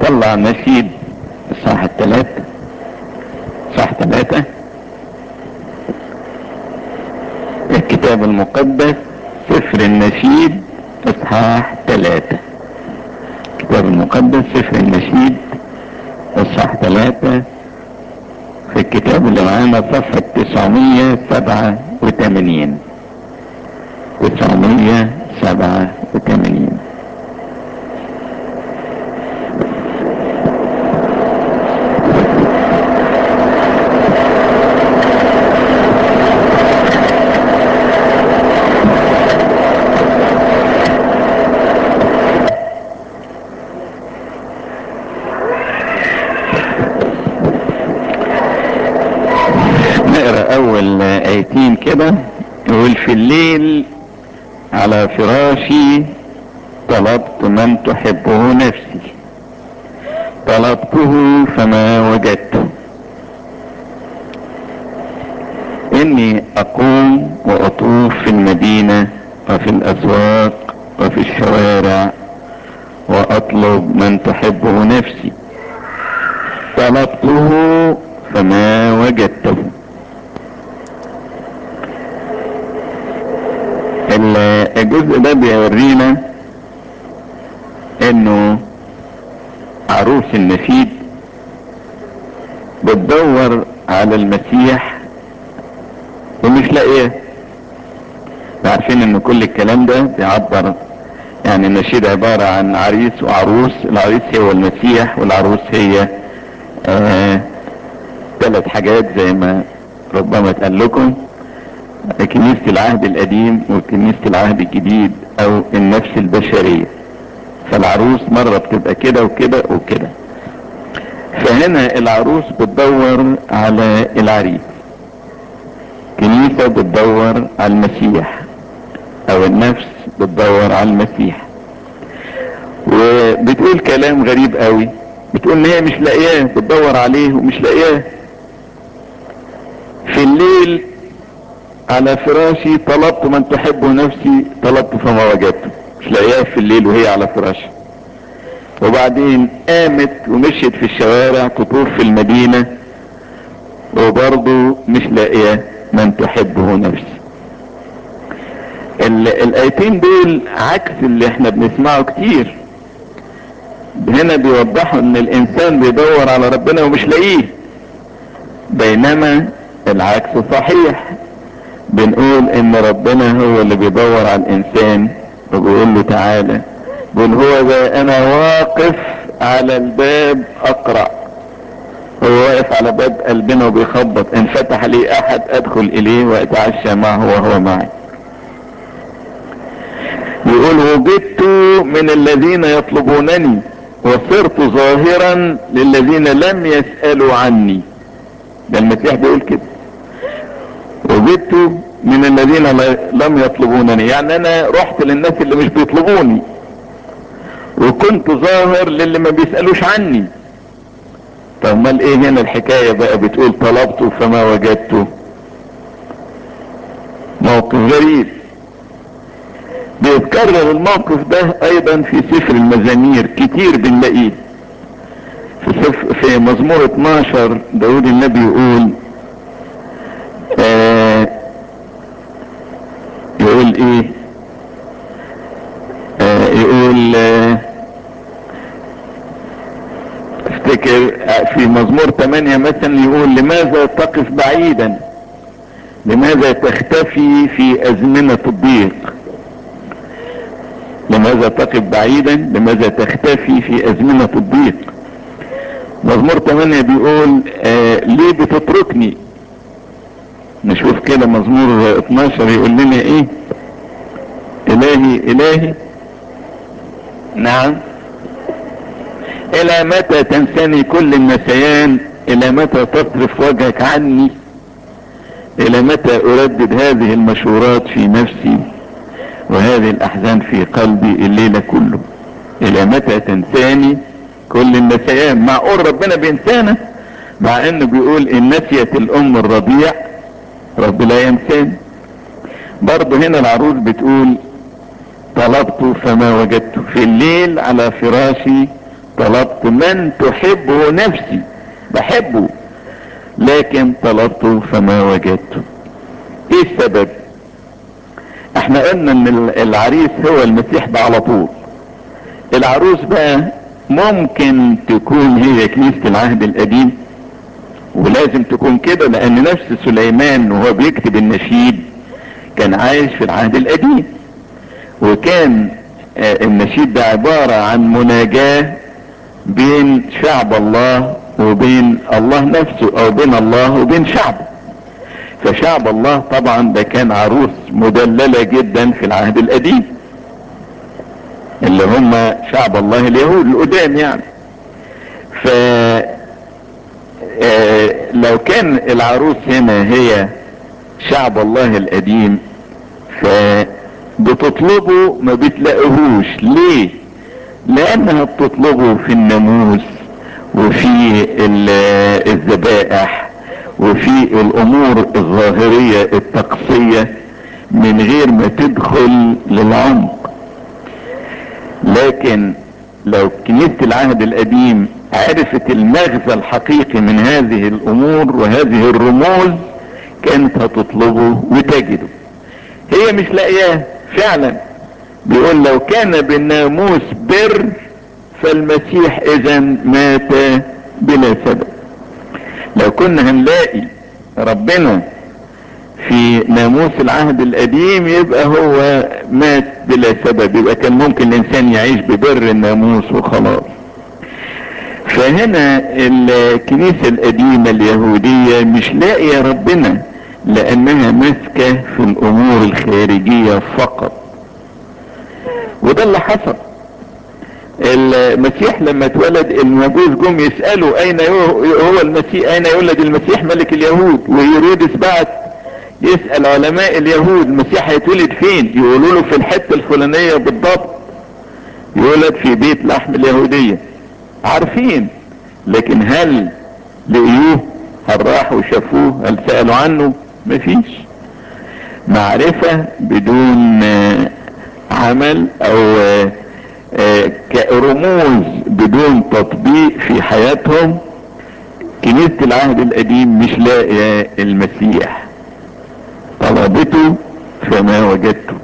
نطلع نشيد الصح الثلاثة صح ثلاثة الكتاب المقدس سفر النشيد اصحاح ثلاثة الكتاب المقدس سفر النشيد اصحاح ثلاثة في الكتاب اللي معانا صفحة 987 987 نقرا اول ايتين كده يقول في الليل على فراشي طلبت من تحبه نفسي طلبته فما وجدته اني اقوم واطوف في المدينة وفي الاسواق وفي الشوارع واطلب من تحبه نفسي طلبته فما وجدته الجزء ده بيورينا انه عروس النشيد بتدور على المسيح ومش لاقيه عارفين ان كل الكلام ده بيعبر يعني النشيد عبارة عن عريس وعروس العريس هو المسيح والعروس هي آه ثلاث حاجات زي ما ربما اتقال لكم كنيسة العهد القديم وكنيسة العهد الجديد او النفس البشرية فالعروس مرة بتبقى كده وكده وكده فهنا العروس بتدور على العريس كنيسة بتدور على المسيح او النفس بتدور على المسيح وبتقول كلام غريب قوي بتقول ان هي مش لاقياه بتدور عليه ومش لاقياه في الليل على فراشي طلبت من تحبه نفسي طلبت فما وجدته مش لاقياه في الليل وهي على فراشي وبعدين قامت ومشيت في الشوارع تطوف في المدينة وبرضه مش لاقياه من تحبه نفسي الايتين دول عكس اللي احنا بنسمعه كتير هنا بيوضحوا ان الانسان بيدور على ربنا ومش لاقيه بينما العكس صحيح بنقول ان ربنا هو اللي بيدور على الانسان وبيقول له تعالى بيقول هو ده انا واقف على الباب اقرأ هو واقف على باب قلبنا وبيخبط ان فتح لي احد ادخل اليه واتعشى معه وهو معي يقول وجدت من الذين يطلبونني وصرت ظاهرا للذين لم يسألوا عني ده المسيح بيقول كده وجدت من الذين لم يطلبونني يعني انا رحت للناس اللي مش بيطلبوني وكنت ظاهر للي ما بيسألوش عني طب امال ايه هنا الحكاية بقى بتقول طلبته فما وجدته موقف غريب بيتكرر الموقف ده ايضا في سفر المزامير كتير بنلاقيه في, سفر في مزمور 12 داود النبي يقول آه يقول ايه آه يقول آه افتكر في مزمور 8 مثلا يقول لماذا تقف بعيدا لماذا تختفي في ازمنة الضيق لماذا تقف بعيدا لماذا تختفي في ازمنة الضيق مزمور 8 بيقول آه ليه بتتركني نشوف كده مزمور 12 يقول لنا ايه الهي الهي نعم الى متى تنساني كل النسيان الى متى تصرف وجهك عني الى متى اردد هذه المشورات في نفسي وهذه الاحزان في قلبي الليلة كله الى متى تنساني كل النسيان معقول ربنا بينسانا مع انه بيقول ان نسيت الام الرضيع رب لا ينساني برضه هنا العروس بتقول طلبت فما وجدت في الليل على فراشي طلبت من تحبه نفسي بحبه لكن طلبته فما وجدته ايه السبب احنا قلنا ان العريس هو المسيح ده على طول العروس بقى ممكن تكون هي كنيسة العهد القديم ولازم تكون كده لان نفس سليمان وهو بيكتب النشيد كان عايش في العهد القديم وكان النشيد ده عبارة عن مناجاة بين شعب الله وبين الله نفسه او بين الله وبين شعبه فشعب الله طبعا ده كان عروس مدللة جدا في العهد القديم اللي هم شعب الله اليهود القدام يعني ف لو كان العروس هنا هي شعب الله القديم فبتطلبه ما بتلاقيهوش ليه لانها بتطلبه في الناموس وفي الذبائح وفي الامور الظاهرية الطقسية من غير ما تدخل للعمق لكن لو كنيسة العهد القديم عرفت المغزى الحقيقي من هذه الامور وهذه الرموز كانت هتطلبه وتجده هي مش لاقياه فعلا بيقول لو كان بالناموس بر فالمسيح اذا مات بلا سبب لو كنا هنلاقي ربنا في ناموس العهد القديم يبقى هو مات بلا سبب يبقى كان ممكن الانسان يعيش ببر الناموس وخلاص فهنا الكنيسة القديمة اليهودية مش لاقية ربنا لانها ماسكة في الامور الخارجية فقط وده اللي حصل المسيح لما اتولد المجوس جم يسألوا اين هو المسيح اين يولد المسيح ملك اليهود وهيرودس بعت يسأل علماء اليهود المسيح هيتولد فين يقولوا له في الحتة الفلانية بالضبط يولد في بيت لحم اليهودية عارفين لكن هل لقيوه هل راحوا شافوه هل سألوا عنه مفيش معرفة بدون عمل او كرموز بدون تطبيق في حياتهم كنيسة العهد القديم مش لاقية المسيح طلبته فما وجدته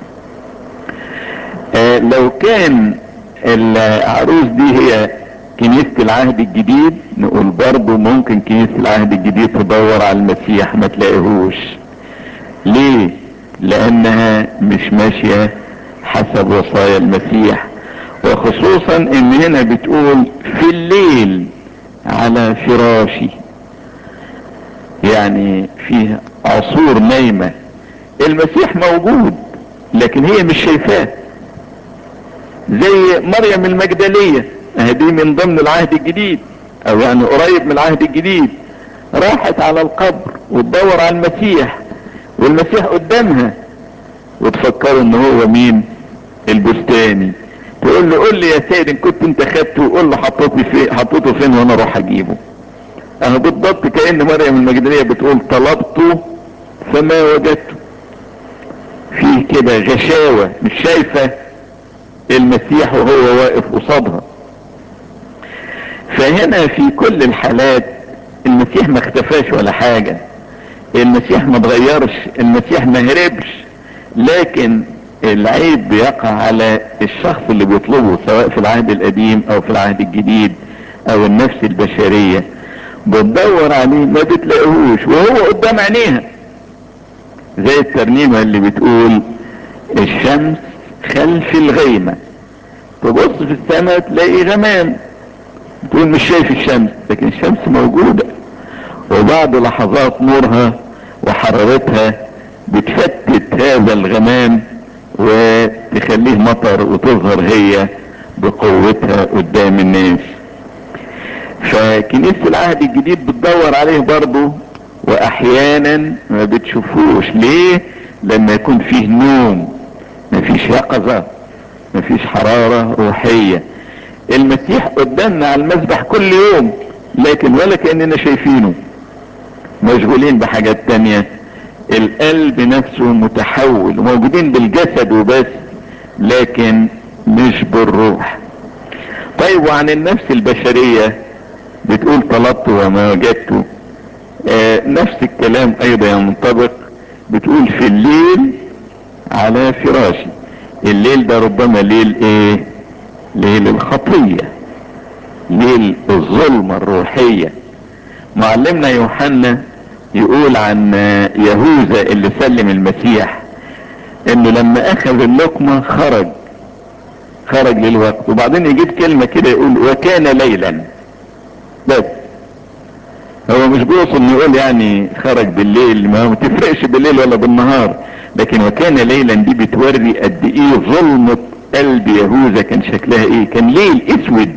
آه لو كان العروس دي هي كنيسة العهد الجديد نقول برضو ممكن كنيسة العهد الجديد تدور على المسيح ما تلاقيهوش ليه لانها مش ماشية حسب وصايا المسيح وخصوصا ان هنا بتقول في الليل على فراشي يعني فيه عصور نايمة المسيح موجود لكن هي مش شايفاه زي مريم المجدلية دي من ضمن العهد الجديد او يعني قريب من العهد الجديد راحت على القبر وتدور على المسيح والمسيح قدامها وتفكروا ان هو مين البستاني تقول له قول لي يا سيد ان كنت انت خدته قول له حطيته فين حطيته فين وانا اروح اجيبه انا بالضبط كأن مريم المجدلية بتقول طلبته فما وجدته في كده غشاوة مش شايفة المسيح وهو واقف قصادها فهنا في كل الحالات المسيح ما اختفاش ولا حاجة المسيح ما اتغيرش المسيح ما هربش لكن العيب بيقع على الشخص اللي بيطلبه سواء في العهد القديم او في العهد الجديد او النفس البشرية بتدور عليه ما بتلاقيهوش وهو قدام عينيها زي الترنيمة اللي بتقول الشمس خلف الغيمة تبص في السماء تلاقي غمام تقول مش شايف الشمس لكن الشمس موجودة وبعد لحظات نورها وحرارتها بتفتت هذا الغمام وتخليه مطر وتظهر هي بقوتها قدام الناس فكنيسة العهد الجديد بتدور عليه برضه واحيانا ما بتشوفوش ليه لما يكون فيه نوم مفيش يقظة مفيش حرارة روحية المسيح قدامنا على المسبح كل يوم لكن ولا كأننا شايفينه مشغولين بحاجات تانية القلب نفسه متحول موجودين بالجسد وبس لكن مش بالروح طيب طيب وعن النفس البشرية بتقول طلبت وما وجدت آه نفس الكلام ايضا ينطبق بتقول في الليل على فراشي الليل ده ربما ليل ايه ليل الخطية ليل الظلمة الروحية معلمنا يوحنا يقول عن يهوذا اللي سلم المسيح انه لما اخذ اللقمة خرج خرج للوقت وبعدين يجيب كلمة كده يقول وكان ليلا بس هو مش بيوصل انه يقول يعني خرج بالليل ما هو تفرقش بالليل ولا بالنهار لكن وكان ليلا دي بتوري قد ايه ظلمة قلب يهوذا كان شكلها ايه كان ليل اسود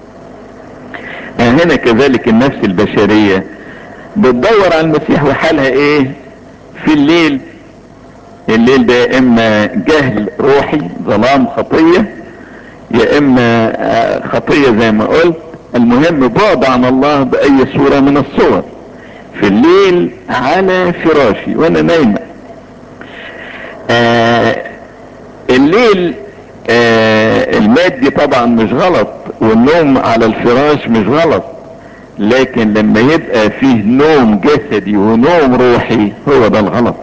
هنا كذلك النفس البشرية بتدور على المسيح وحالها ايه في الليل الليل ده يا اما جهل روحي ظلام خطية يا اما خطية زي ما قلت المهم بعد عن الله باي صورة من الصور في الليل على فراشي وانا نايمة آه الليل آه المادي طبعا مش غلط والنوم على الفراش مش غلط لكن لما يبقى فيه نوم جسدي ونوم روحي هو ده الغلط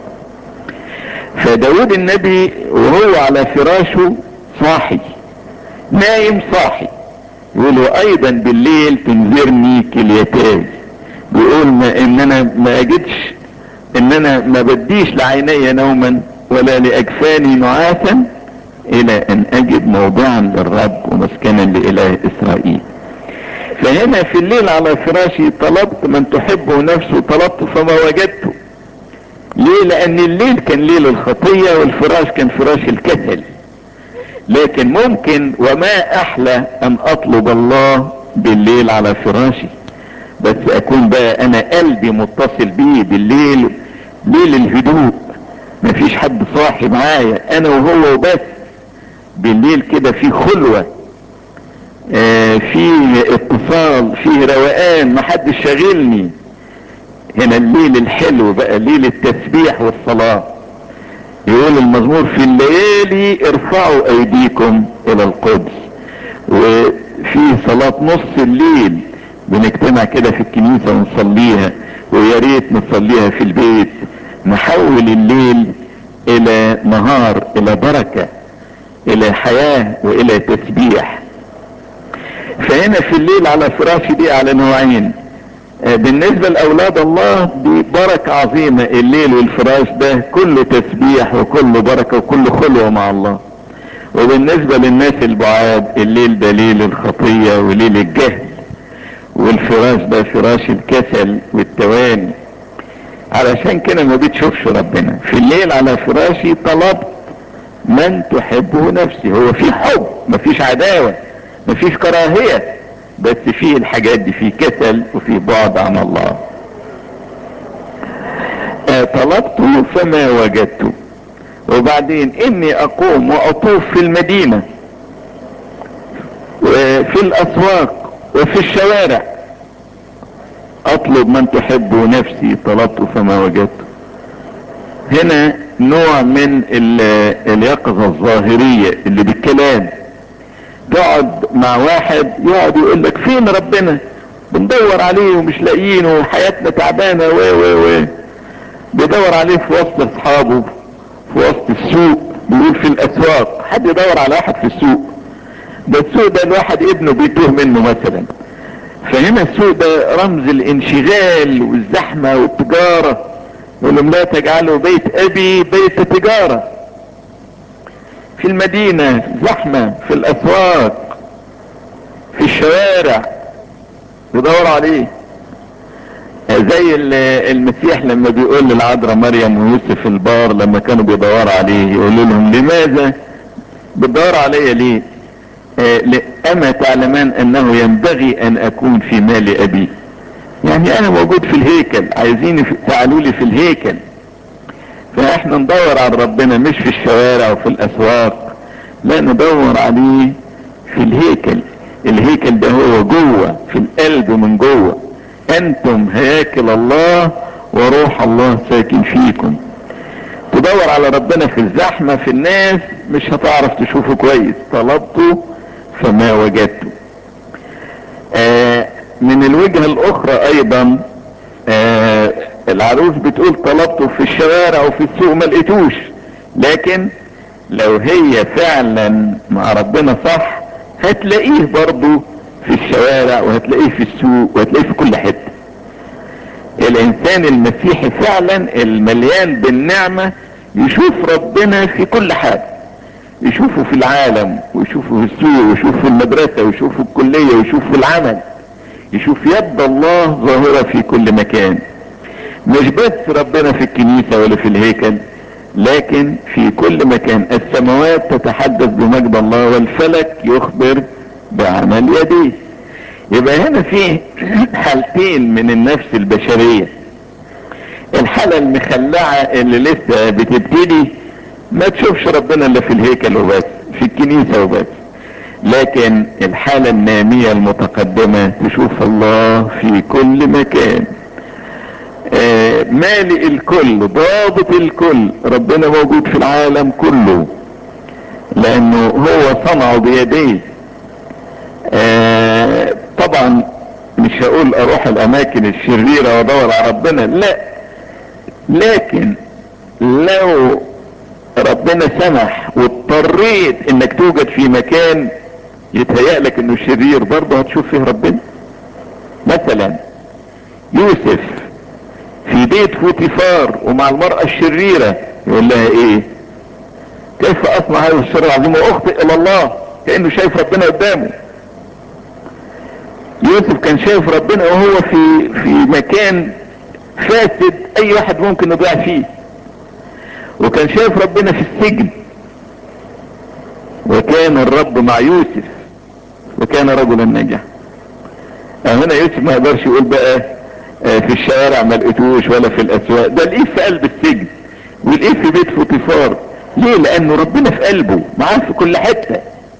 فداود النبي وهو على فراشه صاحي نايم صاحي يقول وايضا بالليل تنذرني كليتاي بيقول ما ان انا ما اجدش ان انا ما بديش لعيني نوما ولا لاجفاني نعاسا الى ان اجد موضعا للرب ومسكنا لاله اسرائيل فهنا في الليل على فراشي طلبت من تحبه نفسه طلبت فما وجدته ليه لان الليل كان ليل الخطية والفراش كان فراش الكسل لكن ممكن وما احلى ان اطلب الله بالليل على فراشي بس اكون بقى انا قلبي متصل بيه بالليل ليل الهدوء مفيش حد صاحي معايا انا وهو وبس بالليل كده في خلوة آه في اتصال في روقان محدش شاغلني هنا الليل الحلو بقى ليل التسبيح والصلاة يقول المزمور في الليالي ارفعوا ايديكم الى القدس وفي صلاة نص الليل بنجتمع كده في الكنيسة ونصليها ويا ريت نصليها في البيت نحول الليل الى نهار الى بركة الى حياة والى تسبيح فهنا في الليل على فراشي دي على نوعين بالنسبة لأولاد الله دي بركة عظيمة الليل والفراش ده كله تسبيح وكله بركة وكله خلوة مع الله وبالنسبة للناس البعاد الليل ده ليل الخطية وليل الجهل والفراش ده فراش الكسل والتواني علشان كده ما بتشوفش ربنا في الليل على فراشي طلبت من تحبه نفسي هو في حب مفيش عداوة مفيش كراهية بس فيه الحاجات دي فيه كسل وفيه بعد عن الله آه طلبته فما وجدته وبعدين اني اقوم واطوف في المدينة وفي الاسواق وفي الشوارع اطلب من تحبه نفسي طلبته فما وجدته هنا نوع من اليقظة الظاهرية اللي بالكلام تقعد مع واحد يقعد يقول لك فين ربنا بندور عليه ومش لاقيينه وحياتنا تعبانه و و و بيدور عليه في وسط اصحابه في وسط السوق بيقول في الاسواق حد يدور على واحد في السوق ده السوق ده الواحد ابنه بيتوه منه مثلا فهنا السوق ده رمز الانشغال والزحمه والتجاره يقول لهم لا تجعلوا بيت ابي بيت تجاره في المدينة زحمة في الاسواق في الشوارع يدور عليه زي المسيح لما بيقول للعذراء مريم ويوسف البار لما كانوا بيدوروا عليه يقولوا لهم لماذا بتدور علي ليه آه اما تعلمان انه ينبغي ان اكون في مال ابي يعني انا موجود في الهيكل عايزين تعالوا لي في الهيكل فاحنا ندور على ربنا مش في الشوارع وفي الاسواق لا ندور عليه في الهيكل الهيكل ده هو جوه في القلب من جوه انتم هياكل الله وروح الله ساكن فيكم تدور على ربنا في الزحمة في الناس مش هتعرف تشوفه كويس طلبته فما وجدته من الوجهة الاخرى ايضا آه العروس بتقول طلبته في الشوارع وفي السوق ما لقيتوش لكن لو هي فعلا مع ربنا صح هتلاقيه برضو في الشوارع وهتلاقيه في السوق وهتلاقيه في كل حتة الانسان المسيحي فعلا المليان بالنعمة يشوف ربنا في كل حاجة يشوفه في العالم ويشوفه في السوق ويشوفه في المدرسة ويشوفه في الكلية ويشوفه في العمل يشوف يد الله ظاهرة في كل مكان مش بس ربنا في الكنيسة ولا في الهيكل لكن في كل مكان السماوات تتحدث بمجد الله والفلك يخبر بعمل يديه يبقى هنا في حالتين من النفس البشرية الحالة المخلعة اللي لسه بتبتدي ما تشوفش ربنا الا في الهيكل وبس في الكنيسة وبس لكن الحالة النامية المتقدمة تشوف الله في كل مكان آه مالئ الكل ضابط الكل ربنا موجود في العالم كله لانه هو صنعه بيديه آه طبعا مش هقول اروح الاماكن الشريرة وادور على ربنا لا لكن لو ربنا سمح واضطريت انك توجد في مكان يتهيأ انه شرير برضه هتشوف فيه ربنا مثلا يوسف في بيت فوتيفار ومع المرأة الشريرة يقول لها ايه كيف اصنع هذا الشر العظيم واخطئ الى الله كأنه شايف ربنا قدامه يوسف كان شايف ربنا وهو في في مكان فاسد اي واحد ممكن يضيع فيه وكان شايف ربنا في السجن وكان الرب مع يوسف وكان رجلا ناجحا هنا يوسف ما يقدرش يقول بقى في الشوارع ما لقيتوش ولا في الاسواق ده لقيه في قلب السجن ولقيه في بيت فوتيفار ليه لانه ربنا في قلبه معاه في كل حته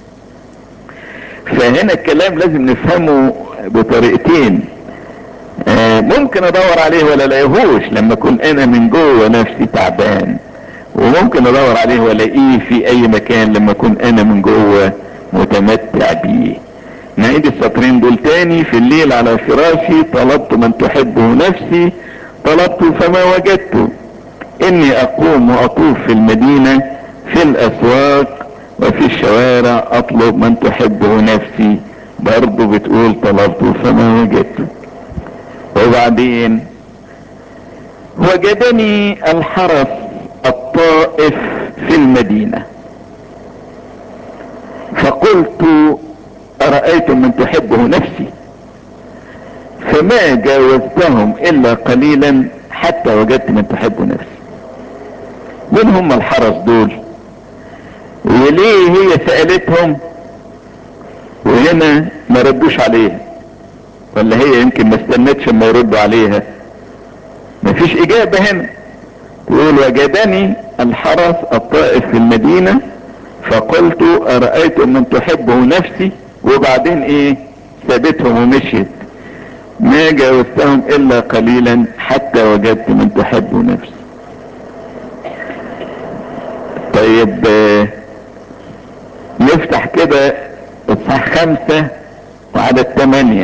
فهنا الكلام لازم نفهمه بطريقتين آه ممكن ادور عليه ولا لاقيهوش لما اكون انا من جوه نفسي تعبان وممكن ادور عليه والاقيه في اي مكان لما اكون انا من جوه متمتع بيه نعيد السطرين دول تاني في الليل على فراشي طلبت من تحبه نفسي طلبت فما وجدته اني اقوم واطوف في المدينة في الاسواق وفي الشوارع اطلب من تحبه نفسي برضه بتقول طلبت فما وجدته وبعدين وجدني الحرس الطائف في المدينة فقلت أرأيتم من تحبه نفسي فما جاوزتهم إلا قليلا حتى وجدت من تحبه نفسي من هم الحرس دول وليه هي سألتهم وهنا ما ردوش عليها ولا هي يمكن ما استنتش اما يردوا عليها مفيش اجابة هنا يقول وجدني الحرس الطائف في المدينة فقلت ارأيت من تحبه نفسي وبعدين ايه سابتهم ومشيت ما جاوزتهم الا قليلا حتى وجدت من تحبه نفسي طيب نفتح كده اصحاح خمسة وعدد ثمانية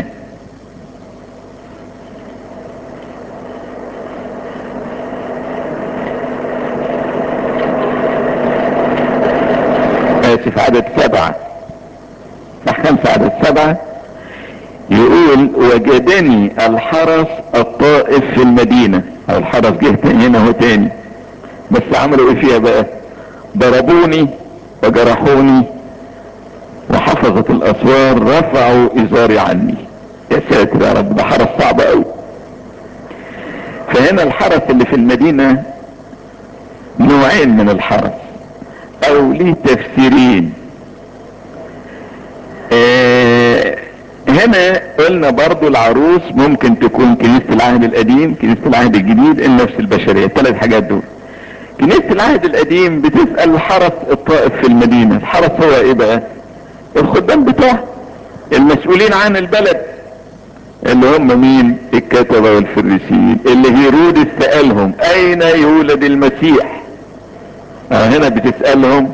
اسف عدد سبعة اصحاح خمسة عدد سبعة يقول وجدني الحرس الطائف في المدينة او الحرس جه هنا هو تاني بس عملوا ايه فيها بقى ضربوني وجرحوني وحفظت الاسوار رفعوا ازاري عني يا ساتر يا رب ده حرس صعب قوي فهنا الحرس اللي في المدينة نوعين من الحرس او ليه تفسيرين آه هنا قلنا برضو العروس ممكن تكون كنيسة العهد القديم كنيسة العهد الجديد النفس البشرية الثلاث حاجات دول كنيسة العهد القديم بتسأل الحرس الطائف في المدينة الحرس هو ايه بقى الخدام بتوعه المسؤولين عن البلد اللي هم مين الكتبة والفريسيين اللي هيرودس سألهم اين يولد المسيح اه هنا بتسألهم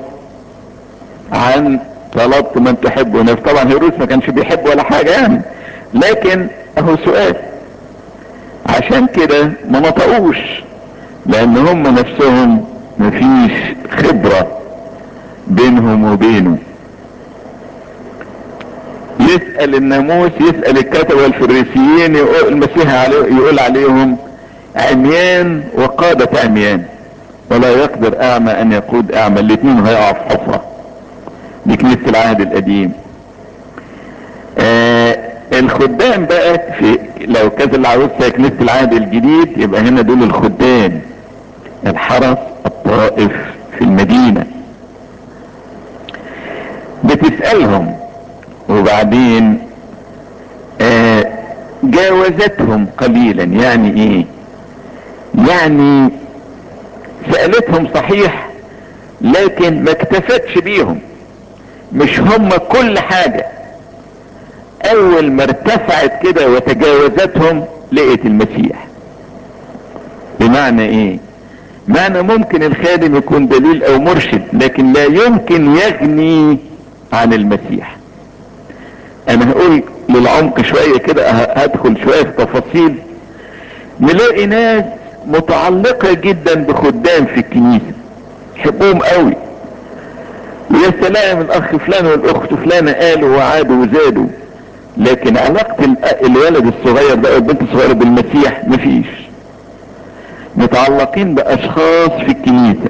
عن طلبت من تحبه نفسه طبعا هيرودس ما كانش بيحب ولا حاجة يعني لكن اهو سؤال عشان كده ما نطقوش لان هم نفسهم مفيش خبرة بينهم وبينه يسأل الناموس يسأل الكتبة والفريسيين يقول المسيح عليه يقول عليهم عميان وقادة عميان ولا يقدر اعمى ان يقود اعمى الاثنين هيقعوا في حفرة دي كنيسة العهد القديم آه الخدام بقى في لو كانت العروس في كنيسة العهد الجديد يبقى هنا دول الخدام الحرس الطائف في المدينة بتسألهم وبعدين آه جاوزتهم قليلا يعني ايه يعني سألتهم صحيح لكن ما اكتفتش بيهم مش هم كل حاجة اول ما ارتفعت كده وتجاوزتهم لقيت المسيح بمعنى ايه معنى ممكن الخادم يكون دليل او مرشد لكن لا يمكن يغني عن المسيح انا هقول للعمق شوية كده هدخل شوية في تفاصيل نلاقي ناس متعلقة جدا بخدام في الكنيسة يحبوهم قوي ويا سلام الاخ فلان والاخت فلانة قالوا وعادوا وزادوا لكن علاقة الولد الصغير ده او البنت الصغيرة بالمسيح مفيش متعلقين باشخاص في الكنيسة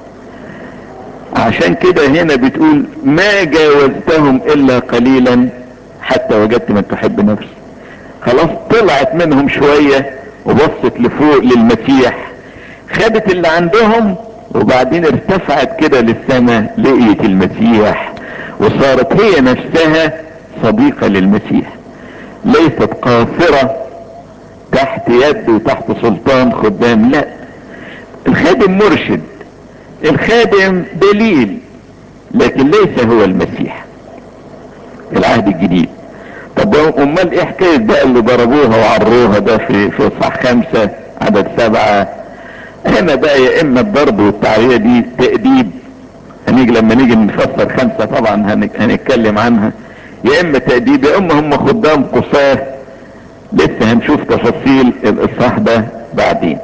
عشان كده هنا بتقول ما جاوزتهم الا قليلا حتى وجدت من تحب نفسي خلاص طلعت منهم شوية وبصت لفوق للمسيح خدت اللي عندهم وبعدين ارتفعت كده للسماء لقيت المسيح وصارت هي نفسها صديقة للمسيح ليست قاصرة تحت يد وتحت سلطان خدام لا الخادم مرشد الخادم دليل لكن ليس هو المسيح العهد الجديد طب امال ايه حكاية بقى اللي ضربوها وعروها ده في في اصحاح خمسة عدد سبعة هنا بقى يا اما الضرب والتعرية دي تأديب هنيجي لما نيجي نفسر خمسة طبعا هنتكلم عنها يا اما تأديب يا اما هم خدام قصاه لسه هنشوف تفاصيل الاصحاح ده بعدين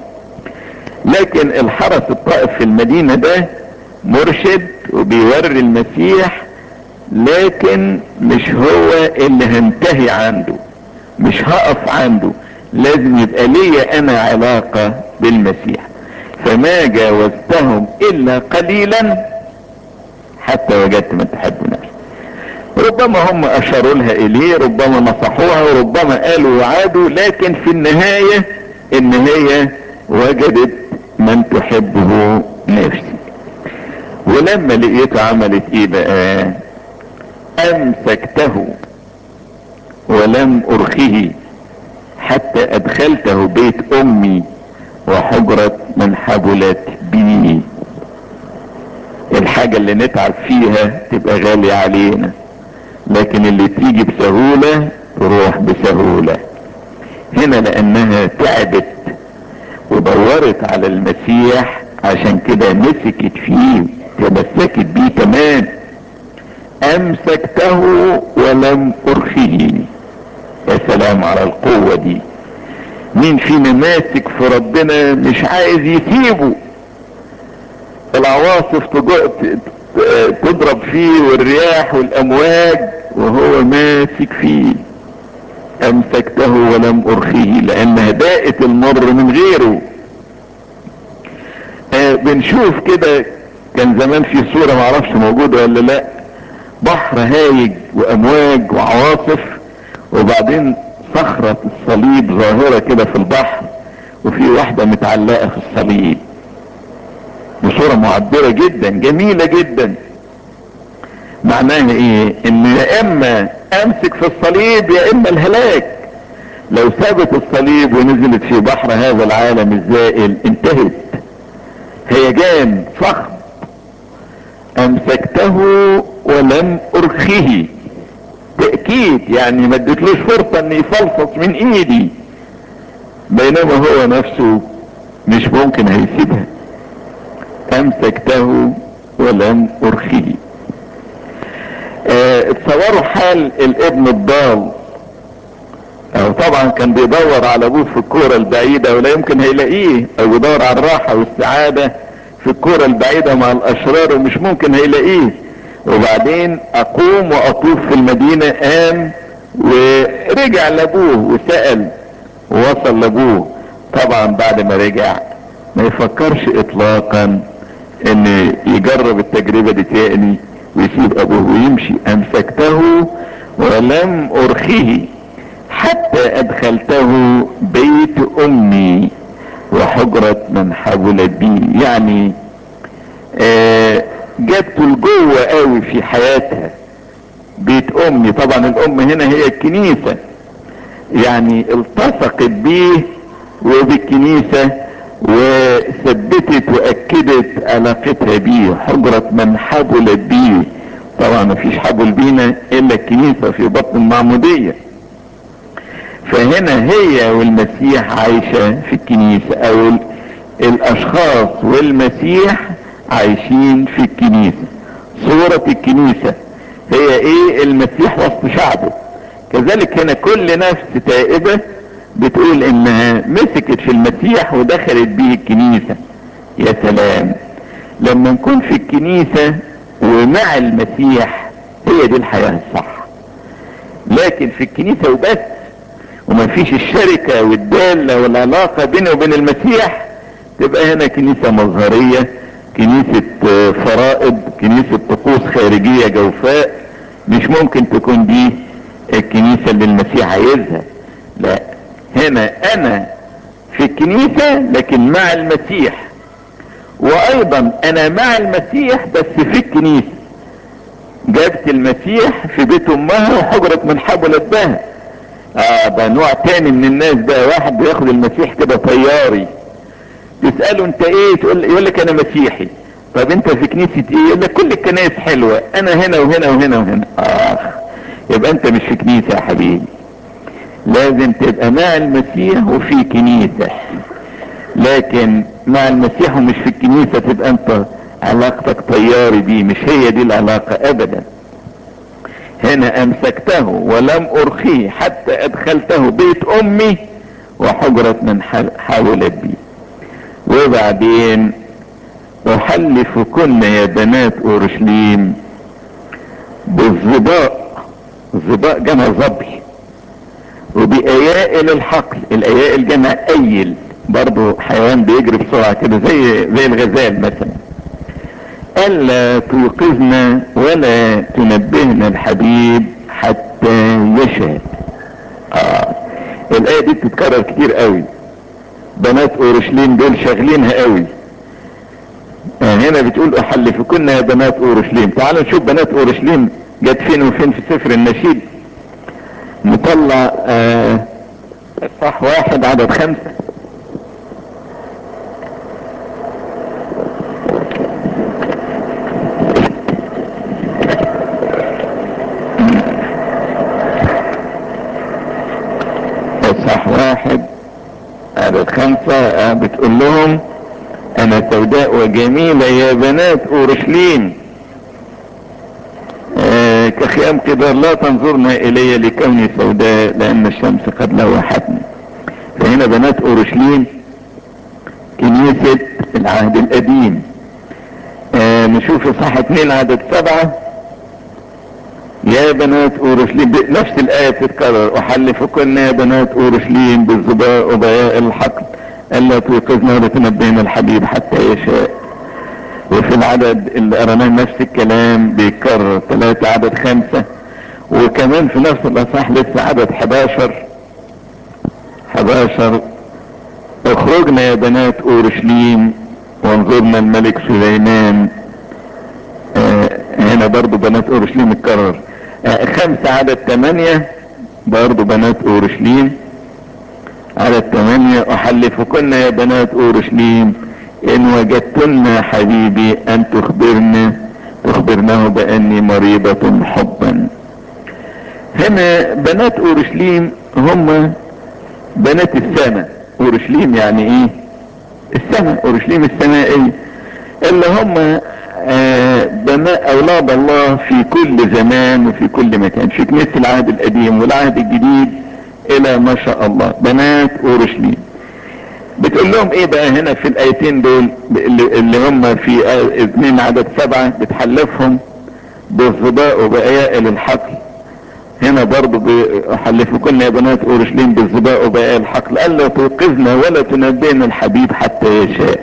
لكن الحرس الطائف في المدينة ده مرشد وبيوري المسيح لكن مش هو اللي هنتهي عنده مش هقف عنده لازم يبقى ليا انا علاقة بالمسيح فما جاوزتهم الا قليلا حتى وجدت من تحب نفسي ربما هم اشاروا لها اليه ربما نصحوها وربما قالوا وعادوا لكن في النهاية ان هي وجدت من تحبه نفسي ولما لقيته عملت ايه بقى امسكته ولم ارخه حتى ادخلته بيت امي وحجرة من حبلت بي الحاجة اللي نتعب فيها تبقى غالية علينا لكن اللي تيجي بسهولة تروح بسهولة هنا لانها تعبت ودورت على المسيح عشان كده مسكت فيه تمسكت بيه كمان امسكته ولم ارخيه يا سلام على القوة دي مين فينا ماسك في ربنا مش عايز يسيبه العواصف تضرب فيه والرياح والامواج وهو ماسك فيه امسكته ولم ارخيه لانها داءت المر من غيره آه بنشوف كده كان زمان في صورة معرفش موجودة ولا لا بحر هايج وامواج وعواصف وبعدين صخرة الصليب ظاهرة كده في البحر وفي واحدة متعلقة في الصليب بصورة معبرة جدا جميلة جدا معناها ايه ان يا اما امسك في الصليب يا اما الهلاك لو سابت الصليب ونزلت في بحر هذا العالم الزائل انتهت هيجان فخم امسكته ولم ارخه تأكيد يعني ما اديتلوش فرصة ان يفلفص من ايدي بينما هو نفسه مش ممكن هيسيبها امسكته ولم ارخه اه اتصوروا حال الابن الضال او طبعا كان بيدور على ابوه في الكورة البعيدة ولا يمكن هيلاقيه او بيدور على الراحة والسعادة في الكورة البعيدة مع الاشرار ومش ممكن هيلاقيه وبعدين اقوم واطوف في المدينة قام ورجع لابوه وسأل ووصل لابوه طبعا بعد ما رجع ما يفكرش اطلاقا ان يجرب التجربة دي تاني ويسيب ابوه ويمشي امسكته ولم ارخيه حتى ادخلته بيت امي وحجرة من حبلت بي يعني آه جابته لجوه قوي في حياتها بيت امي طبعا الام هنا هي الكنيسة يعني التصقت بيه وبالكنيسة وثبتت واكدت علاقتها بيه حجرة من حبلت بيه طبعا مفيش حبل بينا الا الكنيسة في بطن المعمودية فهنا هي والمسيح عايشة في الكنيسة او الاشخاص والمسيح عايشين في الكنيسة صورة الكنيسة هي ايه المسيح وسط شعبه كذلك هنا كل نفس تائبة بتقول انها مسكت في المسيح ودخلت بيه الكنيسة يا سلام لما نكون في الكنيسة ومع المسيح هي دي الحياة الصح لكن في الكنيسة وبس وما فيش الشركة والدالة والعلاقة بيني وبين المسيح تبقى هنا كنيسة مظهرية كنيسة فرائض كنيسة طقوس خارجية جوفاء مش ممكن تكون دي الكنيسة اللي المسيح عايزها لا هنا انا في الكنيسة لكن مع المسيح وايضا انا مع المسيح بس في الكنيسة جابت المسيح في بيت امها وحجرة من حبلت بها اه ده نوع تاني من الناس ده واحد بياخد المسيح كده طياري تسأله انت ايه تقول يقول لك انا مسيحي طب انت في كنيسة ايه يقول لك كل الكنائس حلوة انا هنا وهنا وهنا وهنا اخ يبقى انت مش في كنيسة يا حبيبي لازم تبقى مع المسيح وفي كنيسة لكن مع المسيح ومش في الكنيسة تبقى انت علاقتك طياري بيه مش هي دي العلاقة ابدا هنا امسكته ولم ارخيه حتى ادخلته بيت امي وحجرة من حاولت بي وبعدين احلفكن يا بنات اورشليم بالظباء الظباء جمع ظبي وبأيائل الحقل الأيائل جمع أيل برضو حيوان بيجري بسرعة كده زي زي الغزال مثلا ألا توقظنا ولا تنبهنا الحبيب حتى يشاء آه. الآية دي بتتكرر كتير قوي بنات أورشليم دول شاغلينها قوي آه هنا بتقول أحلفكن يا بنات أورشليم تعالوا نشوف بنات أورشليم جت فين وفين في سفر النشيد نطلع آه صح واحد عدد خمسة صح واحد عدد خمسة آه بتقول لهم انا سوداء وجميلة يا بنات اورشليم آه كخيام كبار لا تنظرن الي لكوني سوداء لان الشمس قد لوحتني فهنا بنات اورشليم كنيسة العهد القديم آه نشوف صح اتنين عدد سبعة يا بنات اورشليم نفس الاية بتتكرر احلفكن يا بنات اورشليم بالظباء وبياء الحقل الا توقظنا ولا تنبهنا الحبيب حتى يشاء وفي العدد اللي قرناه نفس الكلام بيتكرر ثلاثة عدد خمسة وكمان في نفس الاصح لسه عدد 11 11 اخرجنا يا بنات اورشليم وانظرنا الملك سليمان آه هنا برضو بنات اورشليم اتكرر آه خمسة عدد ثمانية برضو بنات اورشليم عدد ثمانية احلفكن يا بنات اورشليم ان وجدتن حبيبي ان تخبرن تخبرنه باني مريضة حبا هنا بنات اورشليم هم بنات السماء اورشليم يعني ايه السماء اورشليم السمائية اللي هم آه بناء اولاد الله في كل زمان وفي كل مكان في كنيسة العهد القديم والعهد الجديد الى ما شاء الله بنات اورشليم بتقول لهم ايه بقى هنا في الايتين دول اللي, اللي هم في اثنين عدد سبعة بتحلفهم بالظباء وبقياء للحقل هنا برضو بيحلفكن يا بنات اورشليم بالظباء وبقياء الحقل الا توقظنا ولا تنبئنا الحبيب حتى يشاء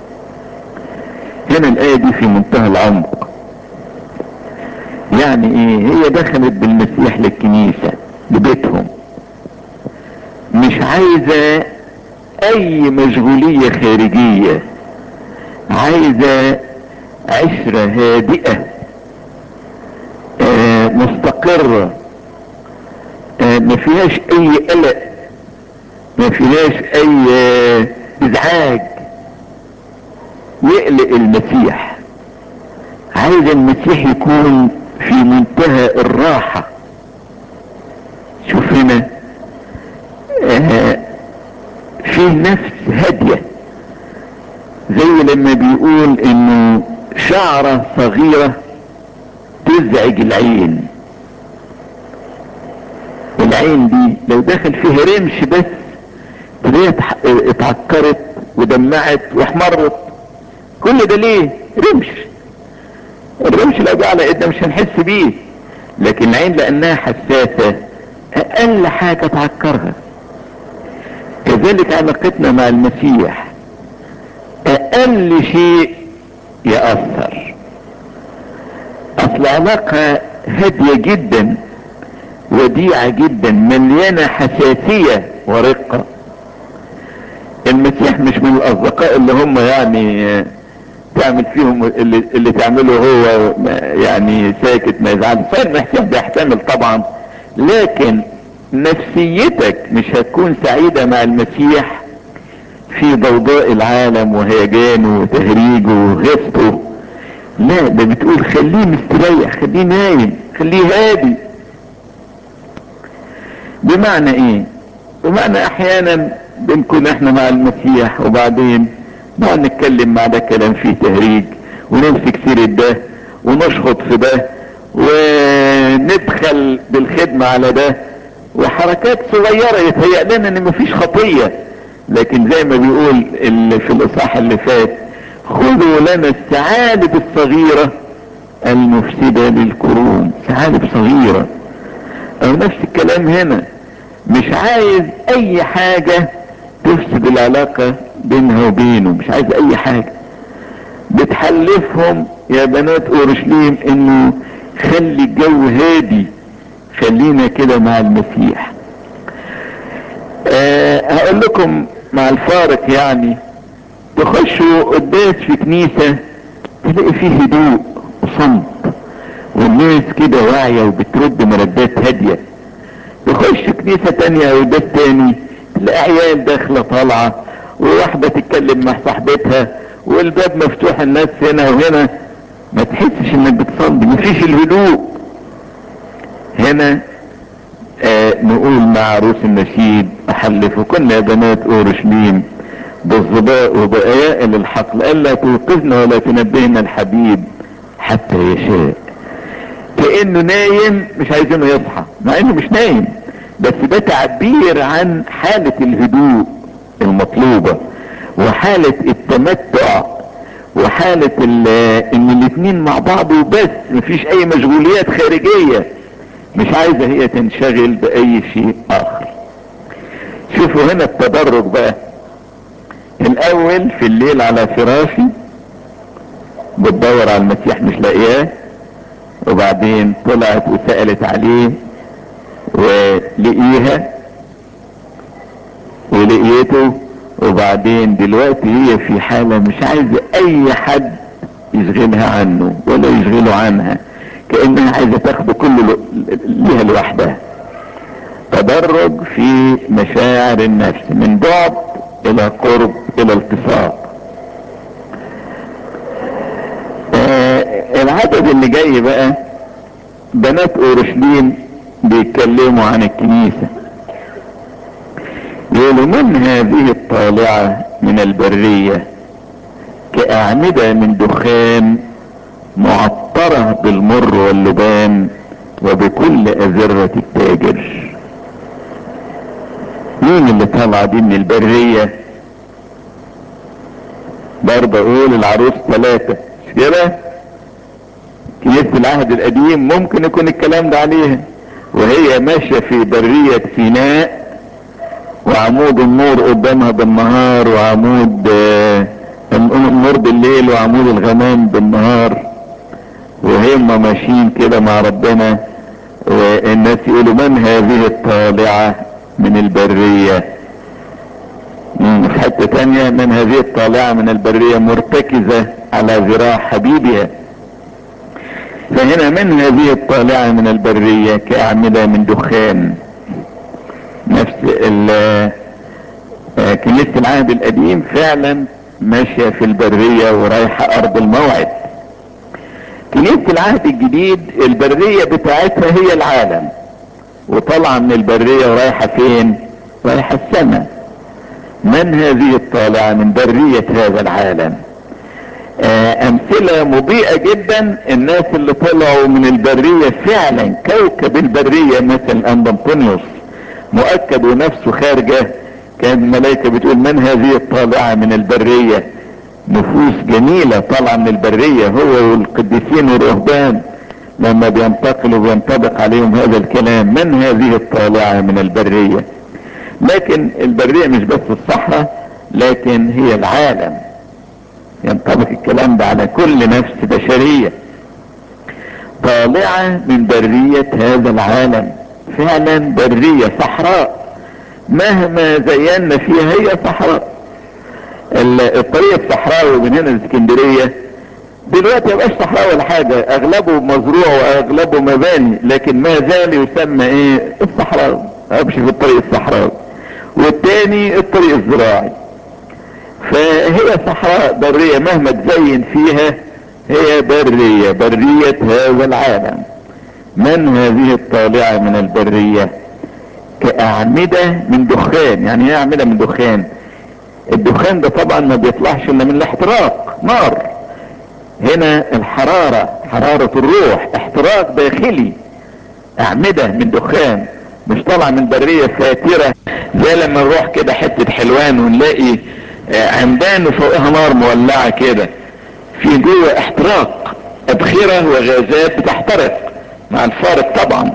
هنا الايه دي في منتهى العمق يعني ايه هي دخلت بالمسيح للكنيسة لبيتهم مش عايزة اي مشغولية خارجية عايزة عشرة هادئة آه مستقرة آه ما فيهاش اي قلق ما فيهاش اي آه ازعاج يقلق المسيح عايز المسيح يكون في منتهى الراحة شوف هنا آه في نفس هادية زي لما بيقول انه شعرة صغيرة تزعج العين العين دي لو دخل فيها رمش بس تلاقيها اتعكرت ودمعت واحمرت كل ده ليه رمش الرمش لو جه على ايدنا مش هنحس بيه لكن العين لانها حساسة اقل حاجة تعكرها كذلك علاقتنا مع المسيح اقل شيء يأثر اصل علاقة هادية جدا وديعة جدا مليانة حساسية ورقة المسيح مش من الاصدقاء اللي هم يعني تعمل فيهم اللي, اللي تعمله هو يعني ساكت ما يزعلش صحيح المسيح بيحتمل طبعا لكن نفسيتك مش هتكون سعيدة مع المسيح في ضوضاء العالم وهيجانه وتهريجه وغيظته لا ده بتقول خليه مستريح خليه نايم خليه هادي بمعنى ايه بمعنى احيانا بنكون احنا مع المسيح وبعدين نقعد نتكلم مع ده كلام فيه تهريج ونمسك سيرة ده ونشخط في ده وندخل بالخدمة على ده وحركات صغيرة يتهيأ لنا ان مفيش خطية لكن زي ما بيقول اللي في الاصحاح اللي فات خذوا لنا الثعالب الصغيرة المفسدة للكروم ثعالب صغيرة او نفس الكلام هنا مش عايز اي حاجة تفسد العلاقة بينها وبينه مش عايز اي حاجة بتحلفهم يا بنات اورشليم انه خلي الجو هادي خلينا كده مع المسيح أه هقول لكم مع الفارق يعني تخشوا قداس في كنيسة تلاقي فيه هدوء وصمت والناس كده واعية وبترد مردات هادية تخش كنيسة تانية او قداس تاني تلاقي عيال داخلة طالعة وواحدة تتكلم مع صاحبتها والباب مفتوح الناس هنا وهنا ما تحسش انك بتصلي مفيش الهدوء هنا آه نقول مع عروس النشيد احلف وكنا يا بنات اورشليم بالظباء وبآياء للحقل الا توقفنا ولا تنبهنا الحبيب حتى يشاء كانه نايم مش عايزينه يصحى مع انه مش نايم بس ده تعبير عن حالة الهدوء المطلوبة وحالة التمتع وحالة ان الاتنين مع بعض وبس مفيش اي مشغوليات خارجية مش عايزة هي تنشغل باي شيء اخر شوفوا هنا التدرج بقى الاول في الليل على فراشي بتدور على المسيح مش لاقياه وبعدين طلعت وسألت عليه ولقيها ولقيته وبعدين دلوقتي هي في حالة مش عايزة اي حد يشغلها عنه ولا يشغله عنها كأنها عايزة تاخده كله ليها لوحدها تدرج في مشاعر النفس من بعد الى قرب الى التصاق آه العدد اللي جاي بقى بنات اورشليم بيتكلموا عن الكنيسة يقولوا من هذه الطالعة من البرية كأعمدة من دخان معطرة بالمر واللبان وبكل أزرة التاجر مين اللي طالعة دي من البرية برضه اقول العروس ثلاثة كده كنيسة العهد القديم ممكن يكون الكلام ده عليها وهي ماشية في برية سيناء وعمود النور قدامها بالنهار وعمود آه النور بالليل وعمود الغمام بالنهار وهم ماشيين كده مع ربنا والناس يقولوا من هذه الطالعة من البرية في حتة تانية من هذه الطالعة من البرية مرتكزة على ذراع حبيبها فهنا من هذه الطالعة من البرية كأعمدة من دخان نفس كنيسة العهد القديم فعلا ماشية في البرية ورايحة أرض الموعد كنيسة العهد الجديد البرية بتاعتها هي العالم وطالعة من البرية ورايحة فين رايحة السماء من هذه الطالعة من برية هذا العالم آه امثلة مضيئة جدا الناس اللي طلعوا من البرية فعلا كوكب البرية مثل انطونيوس مؤكد ونفسه خارجة كان الملائكة بتقول من هذه الطالعة من البرية نفوس جميلة طالعة من البرية هو والقديسين والرهبان لما بينتقلوا بينطبق عليهم هذا الكلام من هذه الطالعة من البرية لكن البرية مش بس الصحراء لكن هي العالم ينطبق الكلام ده على كل نفس بشرية طالعة من برية هذا العالم فعلا برية صحراء مهما زينا فيها هي صحراء الطريق الصحراوي من هنا لاسكندرية دلوقتي مبقاش صحراء ولا حاجة اغلبه مزروع واغلبه مباني لكن ما زال يسمى ايه الصحراوي امشي في الطريق الصحراوي والتاني الطريق الزراعي فهي صحراء برية مهما تزين فيها هي برية برية هذا العالم من هذه الطالعة من البرية كأعمدة من دخان يعني ايه أعمدة من دخان الدخان ده طبعا ما بيطلعش الا من الاحتراق نار هنا الحرارة حرارة الروح احتراق داخلي اعمدة من دخان مش طالعة من برية فاترة زي لما نروح كده حتة حلوان ونلاقي عمدان وفوقها نار مولعة كده في جوه احتراق ابخرة وغازات بتحترق مع الفارق طبعا